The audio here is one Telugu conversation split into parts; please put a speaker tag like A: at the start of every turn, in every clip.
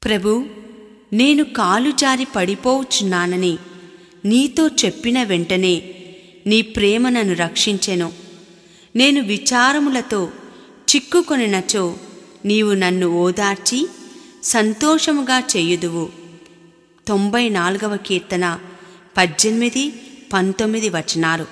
A: ప్రభు నేను కాలు జారి పడిపోవచ్చున్నానని నీతో చెప్పిన వెంటనే నీ ప్రేమ నన్ను రక్షించెను నేను విచారములతో చిక్కుకొనినచో నీవు నన్ను ఓదార్చి సంతోషముగా చేయుదువు తొంభై నాలుగవ కీర్తన పద్దెనిమిది పంతొమ్మిది వచనాలు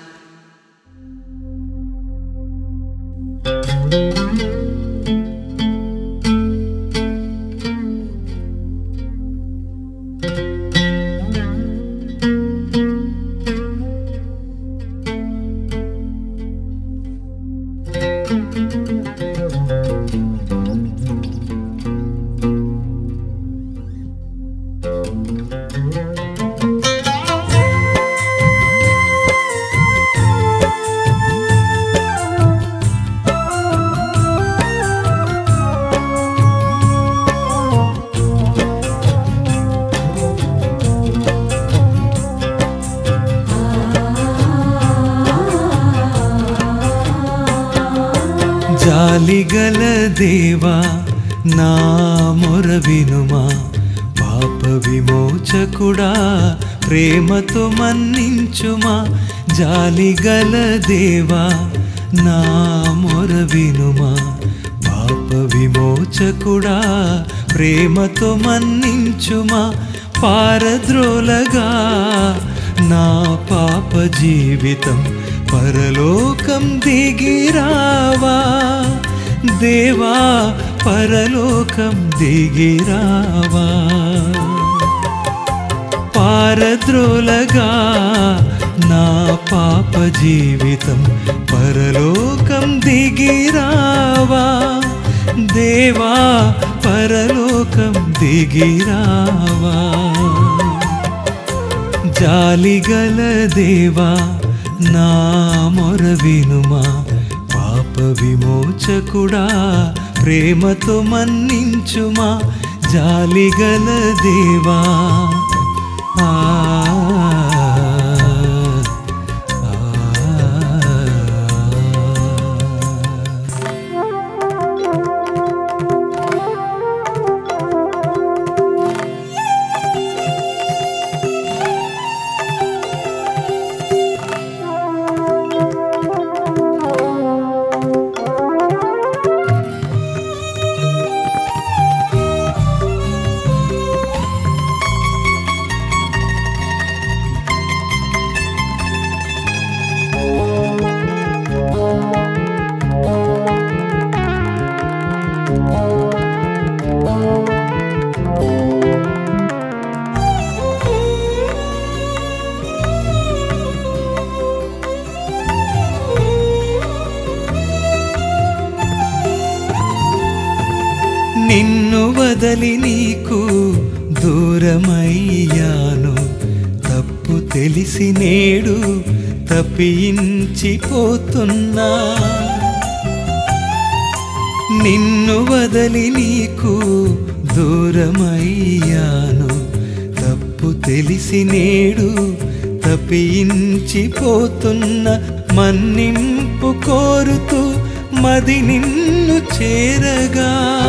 B: జాలిగల దేవా నా మొర వినుమా పాప విమోచకుడా ప్రేమతో మన్నించుమా జాలిగల దేవా నా మొర వినుమా పాప విమోచకుడా ప్రేమతో మన్నించుమా పారద్రోలగా నా పాప జీవితం పరలోకం దిగిరావా దేవా పరలోకం దిగిరావా పారద్రోలగా నా పాప జీవితం పరలోకం దిగిరావా దేవా పరలోకం దిగిరావా జాలిగల దేవా నా మొర వినుమా పాప విమోచకుడా ప్రేమతో మన్నించుమా జాలిగల దేవా ఆ ఆ నిన్ను వదలి నీకు దూరమయ్యాను తప్పు తెలిసి నేడు తప్పించిపోతున్నా నిన్ను వదలి నీకు దూరమయ్యాను తప్పు తెలిసి నేడు తప్పించిపోతున్న మన్నింపు కోరుతూ మది నిన్ను చేరగా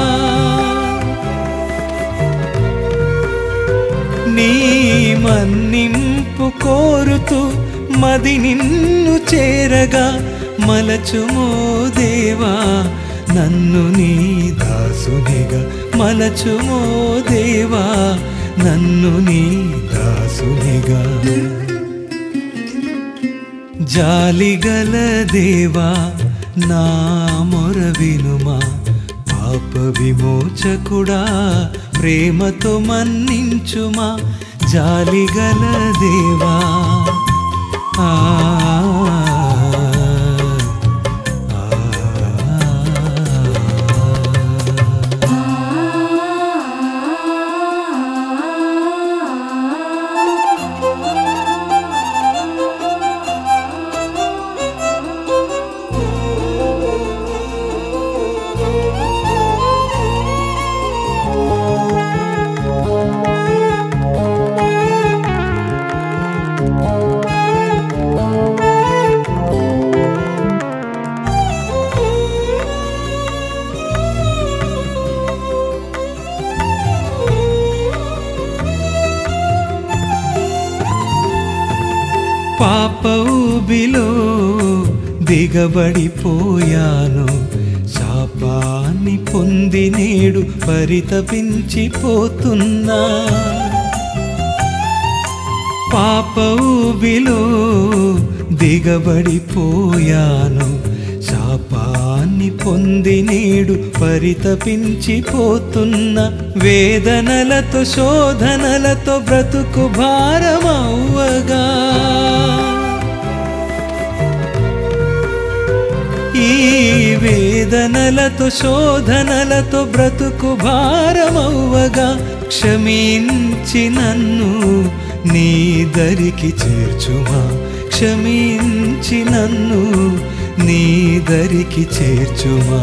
B: నీ మన్నింపు కోరుతూ మది నిన్ను చేరగా మలచుమో దేవా నన్ను నీ దాసునిగా మలచుమో దేవా నన్ను నీ దాసునిగా జాలిగల దేవా నా మొర వినుమా పాప విమోచకుడా ప్రేమతో మన్నించుమా జాలిగల దేవా ఆ
C: ఆ
B: పాప ఊబిలో దిగబడిపోయాను శాపాన్ని పొంది నేడు పరితపించిపోతున్నా పాప ఊబిలో దిగబడిపోయాను శాపాన్ని పొంది నేడు పరితపించిపోతున్న వేదనలతో శోధనలతో బ్రతుకు భారమవ్వగా ఈ వేదనలతో శోధనలతో బ్రతుకు భారమవ్వగా క్షమించి నన్ను నీ దరికి చేర్చుమా క్షమించి నన్ను నీ దరికి చేర్చుమా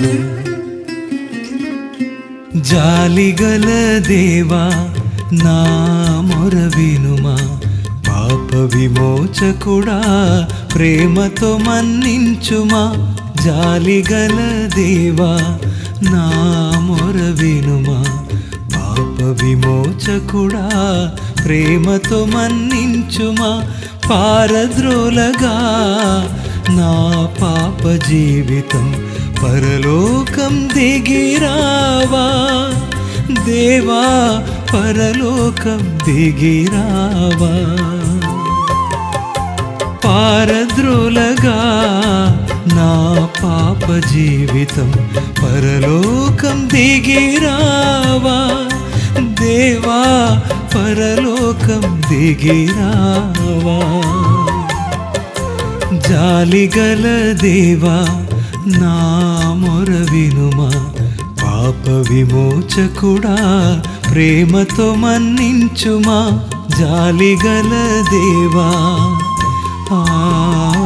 B: జాలిగల దేవా నా మొర వినుమా పాప విమోచకుడా ప్రేమతో మన్నించుమా జాలిగల దేవా నా మొర వినుమా పాప విమోచకుడా ప్రేమతో మన్నించుమా పారద్రోలగా నా పాప జీవితం పరలోకం దిగిరావా దేవా పరలోకం దిగిరావా పారద్రోలగా నా పాప జీవితం పరలోకం దిగిరావా దేవా పరలోకం దిగిరావా జాలిగల దేవా నా మొర వినుమా పాప విమోచకుడా ప్రేమతో మన్నించుమా జాలిగల దేవా ఆ